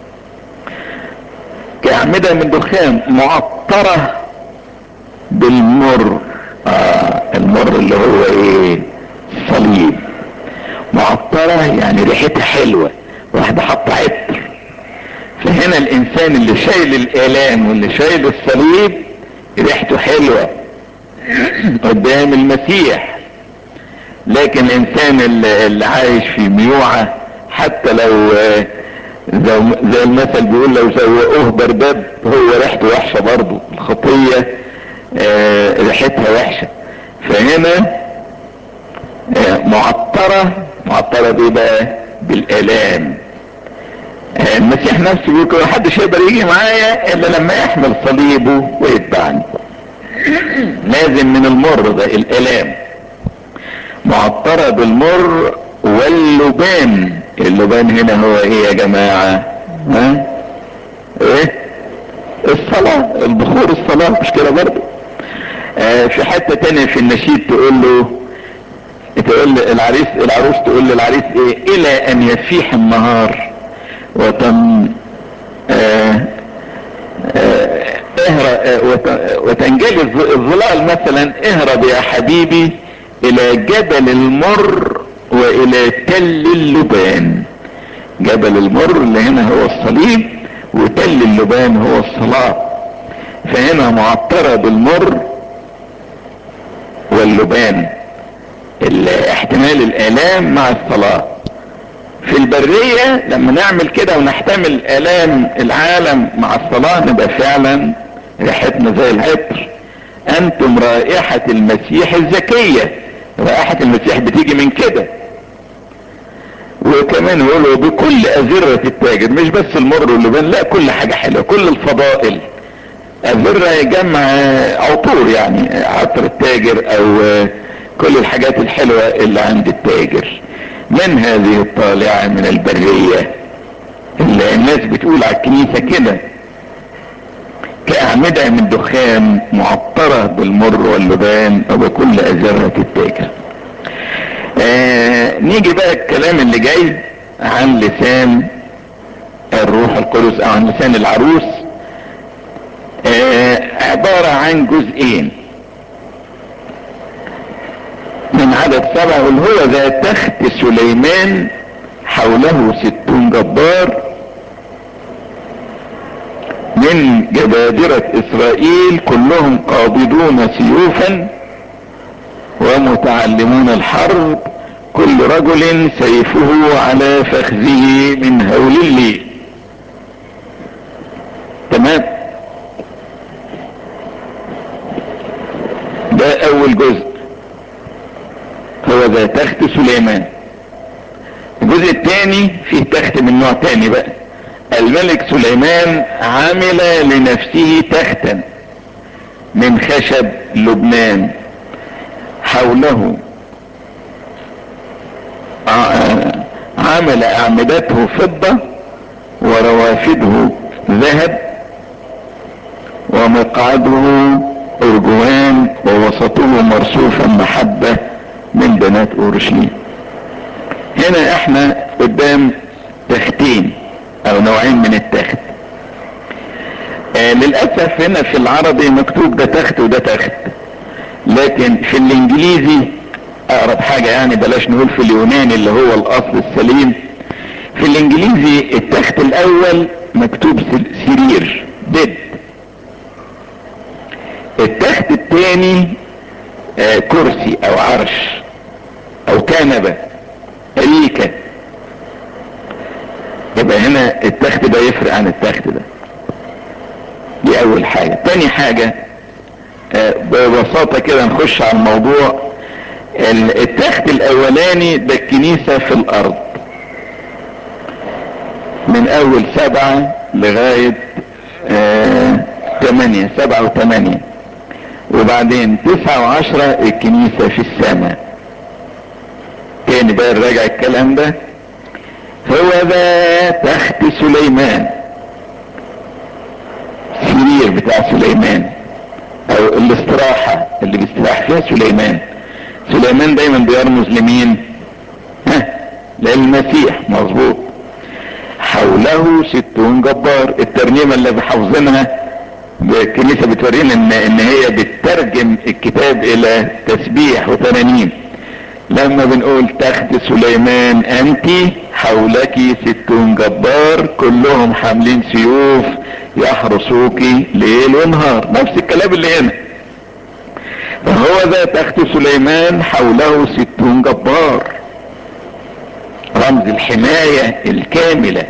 كأعمدة من دخان معطرة بالمر آه المر اللي هو ايه صليب معطرة يعني ريحتها حلوة واحدة حاطة عطر فهنا الانسان اللي شايل الالام واللي شايل الصليب ريحته حلوة قدام المسيح لكن الانسان اللي, اللي عايش في ميوعة حتى لو زي, زي المثل بيقول لو زوقوه برداد هو ريحته وحشة برضه الخطية آه ريحتها وحشة فهنا آه معطرة معطرة بايه بقى بالالام آه المسيح نفسه بيقول محدش يقدر يجي معايا الا لما يحمل صليبه ويتبعني لازم من المر ده الالام معطرة بالمر واللبان اللبان هنا هو ايه يا جماعة ها ايه الصلاة البخور الصلاة مش كده برضه آه في حتة تانية في النشيد تقول له تقول العريس العروس تقول للعريس ايه الى ان يفيح النهار وتم آه آه وتنجلي الظلال مثلا اهرب يا حبيبي الى جبل المر والى تل اللبان جبل المر اللي هنا هو الصليب وتل اللبان هو الصلاة فهنا معطرة بالمر واللبان احتمال الالام مع الصلاة في البرية لما نعمل كده ونحتمل الام العالم مع الصلاة نبقى فعلا ريحتنا زي العطر انتم رائحة المسيح الزكية رائحة المسيح بتيجي من كده وكمان يقولوا بكل أزرة التاجر مش بس المر واللبان لا كل حاجة حلوة كل الفضائل أزرة يجمع عطور يعني عطر التاجر أو كل الحاجات الحلوة اللي عند التاجر من هذه الطالعة من البرية اللي الناس بتقول على الكنيسة كده كأعمال أعمدة من دخان معطرة بالمر واللبان وبكل أزرة التاجر آه نيجي بقى الكلام اللي جاي عن لسان الروح القدس او عن لسان العروس آه عبارة عن جزئين من عدد سبعة واللي هو ذا تخت سليمان حوله ستون جبار من جبابرة اسرائيل كلهم قابضون سيوفا ومتعلمون الحرب كل رجل سيفه على فخذه من هول الليل تمام ده اول جزء هو ذا تخت سليمان الجزء الثاني فيه تخت من نوع تاني بقى الملك سليمان عمل لنفسه تختا من خشب لبنان حوله عمل اعمدته فضة وروافده ذهب ومقعده ارجوان ووسطه مرصوفا محبة من بنات اورشليم هنا احنا قدام تختين او نوعين من التخت آه للاسف هنا في العربي مكتوب ده تخت وده تخت لكن في الانجليزي اقرب حاجة يعني بلاش نقول في اليوناني اللي هو الاصل السليم في الانجليزي التخت الاول مكتوب سرير بيد التخت الثاني آه كرسي او عرش او كنبة اريكة يبقى هنا التخت ده يفرق عن التخت ده دي اول حاجة تاني حاجة آه ببساطة كده نخش على الموضوع التخت الاولاني ده الكنيسة في الارض من اول سبعة لغاية آه تمانية سبعة وتمانية وبعدين تسعة وعشرة الكنيسة في السماء تاني بقى نراجع الكلام ده هو ذا تخت سليمان السرير بتاع سليمان او الاستراحة اللي بيستراح فيها سليمان سليمان دايما بيرمز لمين ها للمسيح مظبوط حوله ستون جبار الترنيمة اللي بحافظينها الكنيسة بتورينا ان, ان هي بتترجم الكتاب الى تسبيح وترانيم لما بنقول تخت سليمان انت حولك ستون جبار كلهم حاملين سيوف يحرسوك ليل ونهار نفس الكلام اللي هنا فهو ذا تخت سليمان حوله ستون جبار رمز الحماية الكاملة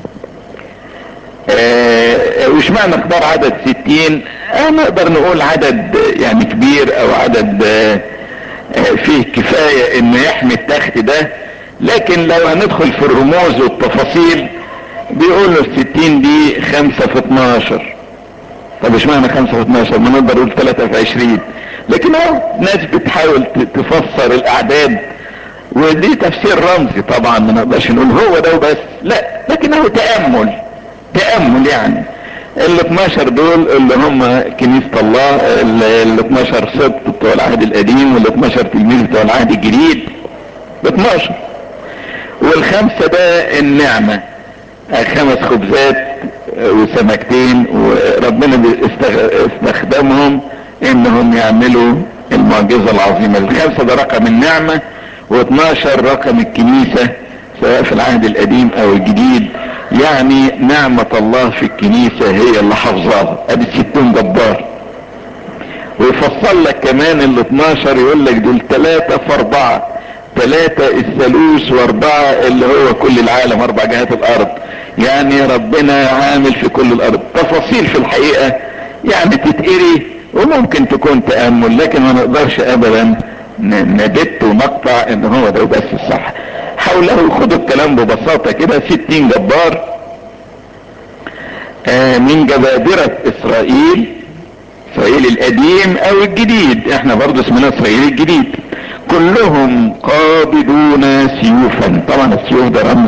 آه وش معنى اختار عدد ستين آه نقدر نقول عدد يعني كبير او عدد آه فيه كفاية انه يحمي التخت ده لكن لو هندخل في الرموز والتفاصيل بيقولوا الستين دي خمسة في اتناشر طب ايش معنى خمسة في اتناشر ما نقدر نقول تلاتة في عشرين لكن اهو ناس بتحاول تفسر الاعداد ودي تفسير رمزي طبعا ما نقدرش نقول هو ده وبس لا لكن هو تأمل تأمل يعني ال 12 دول اللي هم كنيسة الله ال 12 سبط بتوع العهد القديم وال 12 تلميذ بتوع العهد الجديد 12 والخمسة ده النعمة خمس خبزات وسمكتين وربنا استخدمهم انهم يعملوا المعجزة العظيمة الخمسة ده رقم النعمة و12 رقم الكنيسة سواء في العهد القديم او الجديد يعني نعمة الله في الكنيسة هي اللي حافظاها ادي ستون جبار ويفصل لك كمان ال 12 يقول لك دول ثلاثة في اربعة ثلاثة الثالوث واربعة اللي هو كل العالم اربع جهات الارض يعني ربنا عامل في كل الارض تفاصيل في الحقيقة يعني تتقري وممكن تكون تأمل لكن ما نقدرش ابدا ندت ونقطع ان هو ده بس الصح حوله خدوا الكلام ببساطة كده ستين جبار آه من جبابرة اسرائيل اسرائيل القديم او الجديد احنا برضو اسمنا اسرائيل الجديد كلهم قابضون سيوفا طبعا السيوف ده رمز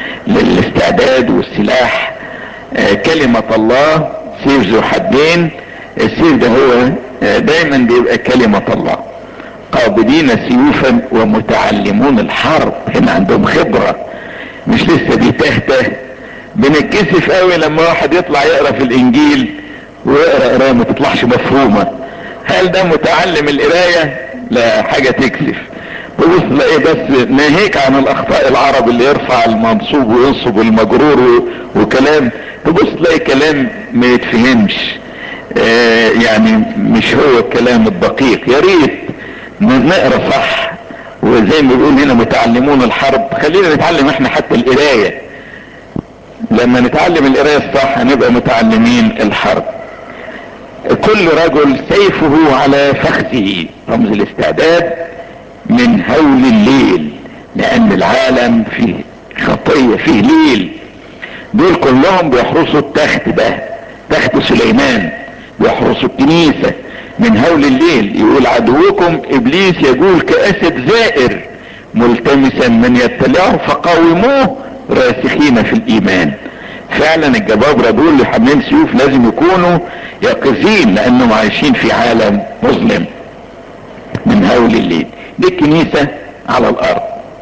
للاستعداد والسلاح آه كلمة الله سيف ذو حدين السيف ده هو دايما بيبقى كلمة الله قابضين سيوفا ومتعلمون الحرب هنا عندهم خبرة مش لسه بيتهته بنتكسف قوي لما واحد يطلع يقرا في الانجيل ويقرا قرايه ما تطلعش مفهومه هل ده متعلم القرايه لا حاجه تكسف تبص تلاقيه بس ناهيك عن الاخطاء العرب اللي يرفع المنصوب وينصب المجرور وكلام تبص تلاقي كلام ما يتفهمش آه يعني مش هو الكلام الدقيق يا ريت نقرا صح وزي ما بيقول هنا متعلمون الحرب خلينا نتعلم احنا حتى القرايه لما نتعلم القرايه الصح هنبقى متعلمين الحرب كل رجل سيفه على فخذه رمز الاستعداد من هول الليل لان العالم فيه خطيه فيه ليل دول كلهم بيحرسوا التخت ده تخت سليمان بيحرسوا الكنيسه من هول الليل يقول عدوكم ابليس يقول كاسد زائر ملتمسا من يتبعه فقاوموه راسخين في الايمان فعلا الجبابرة دول اللي حاملين سيوف لازم يكونوا يقظين لانهم عايشين في عالم مظلم من هول الليل دي الكنيسة على الارض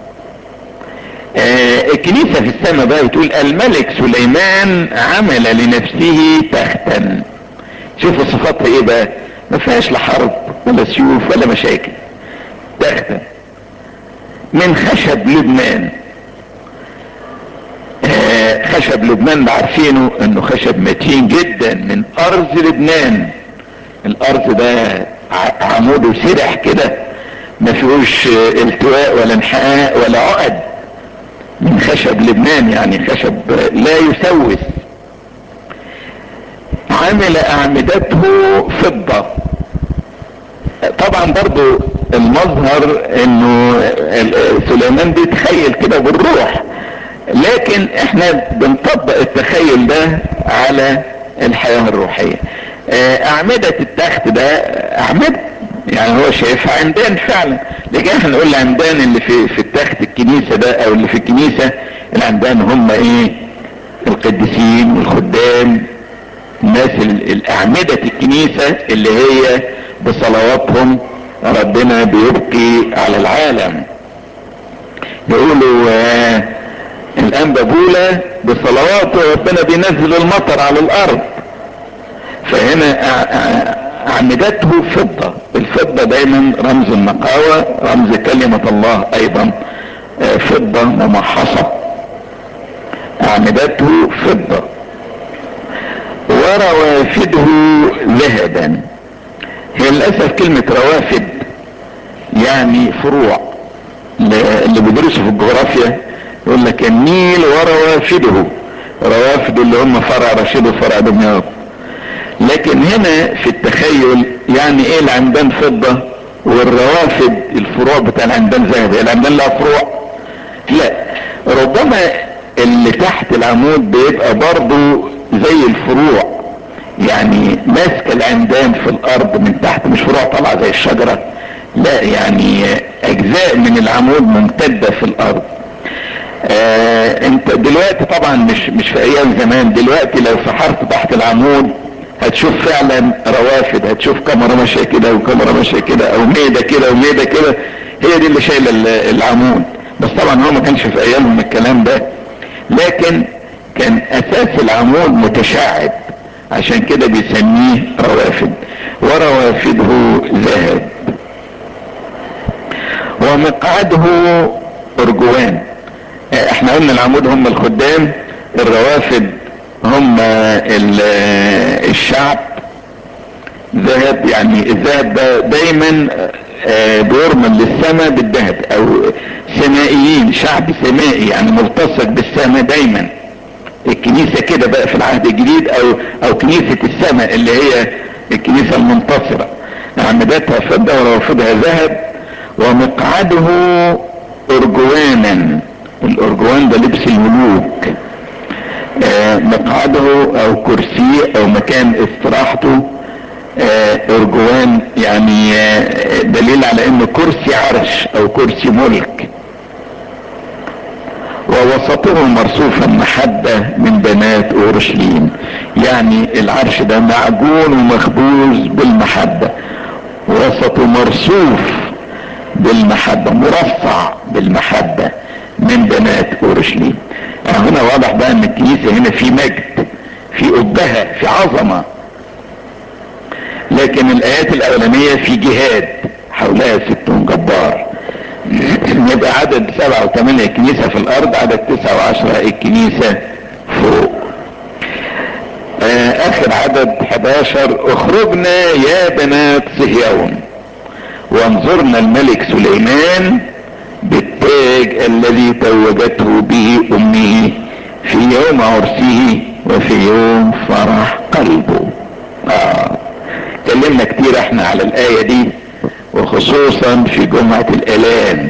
آه الكنيسة في السماء بقى تقول الملك سليمان عمل لنفسه تختا شوفوا صفاتها ايه بقى ما فيهاش لا حرب ولا سيوف ولا مشاكل تختا من خشب لبنان آه خشب لبنان عارفينه انه خشب متين جدا من ارض لبنان الارض ده عموده سرح كده ما فيهوش التواء ولا انحناء ولا عقد من خشب لبنان يعني خشب لا يسوس عمل اعمدته فضة طبعا برضو المظهر انه سليمان بيتخيل كده بالروح لكن احنا بنطبق التخيل ده على الحياة الروحية اعمدة التخت ده اعمدة يعني هو شايفها عمدان فعلا لكن احنا نقول العمدان اللي في في التخت الكنيسة ده او اللي في الكنيسة العمدان هم ايه القديسين والخدام الناس الاعمدة الكنيسة اللي هي بصلواتهم ربنا بيبقي على العالم يقولوا آه الانبا بولا بصلواته ربنا بينزل المطر على الارض فهنا اعمدته فضة الفضة دايما رمز النقاوة رمز كلمة الله ايضا فضة ممحصة اعمدته فضة وروافده ذهبا هي للأسف كلمة روافد يعني فروع اللي بيدرسوا في الجغرافيا يقول لك النيل وروافده روافد اللي هم فرع رشيد وفرع دمياط لكن هنا في التخيل يعني ايه العمدان فضة والروافد الفروع بتاع العمدان ذهب العمدان لها فروع لا ربما اللي تحت العمود بيبقى برضو زي الفروع يعني ماسكه العمدان في الارض من تحت مش فروع طالعه زي الشجره لا يعني اجزاء من العمود ممتده في الارض آه انت دلوقتي طبعا مش مش في ايام زمان دلوقتي لو سحرت تحت العمود هتشوف فعلا روافد هتشوف كاميرا ماشيه كده وكاميرا ماشيه كده او ميده كده وميده كده هي دي اللي شايله العمود بس طبعا هو ما كانش في ايامهم الكلام ده لكن كان اساس العمود متشعب عشان كده بيسميه روافد وروافده ذهب ومقعده ارجوان احنا قلنا العمود هم الخدام الروافد هم الشعب ذهب يعني الذهب ده دايما بيرمن للسماء بالذهب او سمائيين شعب سمائي يعني ملتصق بالسماء دايما الكنيسة كده بقى في العهد الجديد او او كنيسة السماء اللي هي الكنيسة المنتصرة اعمدتها فضة وروافدها ذهب ومقعده ارجوانا الارجوان ده لبس الملوك آه مقعده او كرسي او مكان استراحته آه ارجوان يعني آه دليل على انه كرسي عرش او كرسي ملك ووسطه مرصوفا محبة من بنات اورشليم يعني العرش ده معجون ومخبوز بالمحبة وسطه مرصوف بالمحبة مرصع بالمحبة من بنات اورشليم هنا واضح بقى ان الكنيسة هنا في مجد في أبهة في عظمة لكن الآيات الأولانية في جهاد حولها ست جبار يبقى عدد سبعة وثمانية الكنيسة في الأرض عدد تسعة وعشرة الكنيسة فوق آه آخر عدد 11 اخرجنا يا بنات صهيون وانظرنا الملك سليمان بالتاج الذي توجته به امه في يوم عرسه وفي يوم فرح قلبه آه. اتكلمنا كتير احنا على الآية دي وخصوصا في جمعة الالام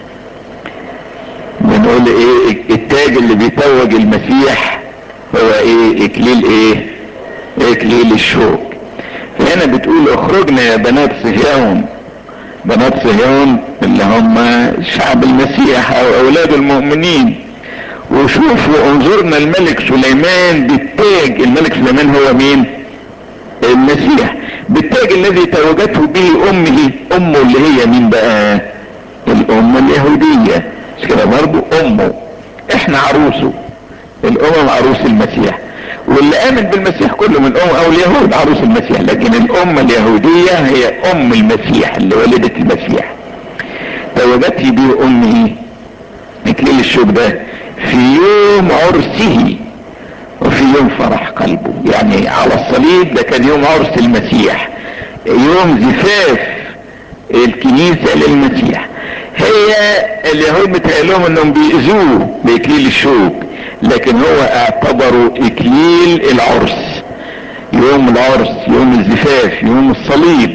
بنقول ايه التاج اللي بيتوج المسيح هو ايه اكليل ايه اكليل الشوك هنا بتقول اخرجنا يا بنات صهيون بنات صهيون اللي هم شعب المسيح او اولاد المؤمنين وشوفوا انظرنا الملك سليمان بالتاج الملك سليمان هو مين المسيح بالتاج الذي توجته به امه امه اللي هي مين بقى الام اليهودية مش كده برضه امه احنا عروسه الامم عروس المسيح واللي امن بالمسيح كله من الام او اليهود عروس المسيح لكن الام اليهودية هي ام المسيح اللي ولدت المسيح توجته به امه اكليل الشوك ده في يوم عرسه وفي يوم فرح قلبه يعني على الصليب ده كان يوم عرس المسيح يوم زفاف الكنيسة للمسيح هي اليهود متهيألهم انهم بيأذوه باكليل الشوك لكن هو اعتبروا اكليل العرس يوم العرس يوم الزفاف يوم الصليب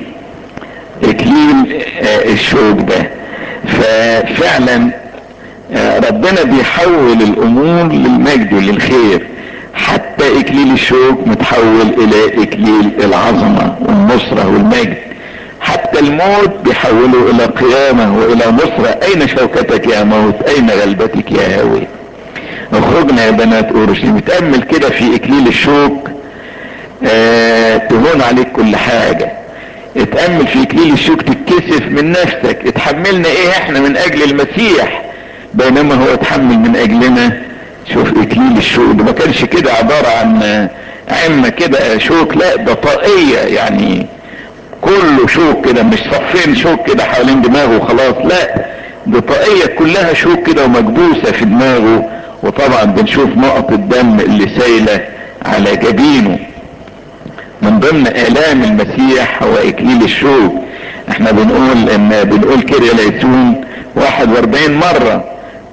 اكليل الشوك ده ففعلا ربنا بيحول الامور للمجد وللخير حتى اكليل الشوك متحول الى اكليل العظمة والنصرة والمجد حتى الموت بيحوله الى قيامة والى نصرة اين شوكتك يا موت اين غلبتك يا هاوي اخرجنا يا بنات اورشليم تأمل كده في اكليل الشوك اه تهون عليك كل حاجة اتأمل في اكليل الشوك تتكسف من نفسك اتحملنا ايه احنا من اجل المسيح بينما هو اتحمل من اجلنا شوف اكليل الشوك ده ما كانش كده عبارة عن عمة كده شوك لا ده طاقية يعني كله شوك كده مش صفين شوك كده حوالين دماغه وخلاص لا دي طاقية كلها شوك كده ومكبوسة في دماغه وطبعا بنشوف نقط الدم اللي سايلة على جبينه من ضمن الام المسيح هو اكليل الشوك احنا بنقول ان بنقول كيريا ليسون 41 مرة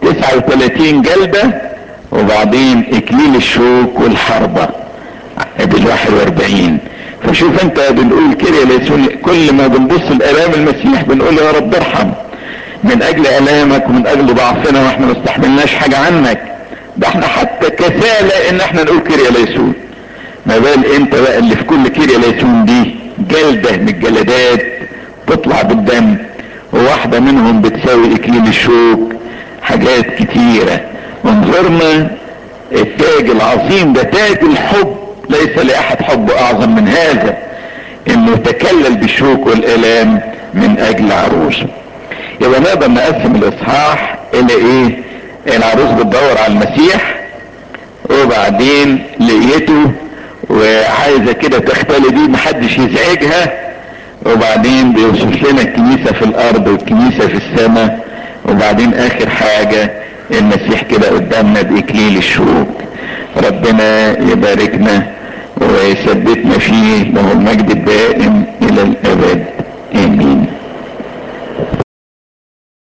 39 جلدة وبعدين اكليل الشوك والحربة بال 41 فشوف انت بنقول كيريا ليسون كل ما بنبص لالام المسيح بنقول يا رب ارحم من اجل الامك ومن اجل ضعفنا واحنا ما استحملناش حاجة عنك ده احنا حتى كسالة ان احنا نقول كيريا ليسون ما بال انت بقى اللي في كل كيريا ليسون دي جلدة من الجلدات تطلع بالدم وواحدة منهم بتساوي اكليل الشوك حاجات كتيرة انظرنا التاج العظيم ده تاج الحب ليس لاحد حب اعظم من هذا انه يتكلل بالشوك والالام من اجل عروسه يبقى نقدر نقسم الاصحاح الى ايه العروس بتدور على المسيح وبعدين لقيته وعايزة كده تختلي بيه محدش يزعجها وبعدين بيوصف لنا الكنيسة في الارض والكنيسة في السماء وبعدين اخر حاجة المسيح كده قدامنا باكليل الشوك ربنا يباركنا ويثبتنا فيه له المجد الدائم الى الابد امين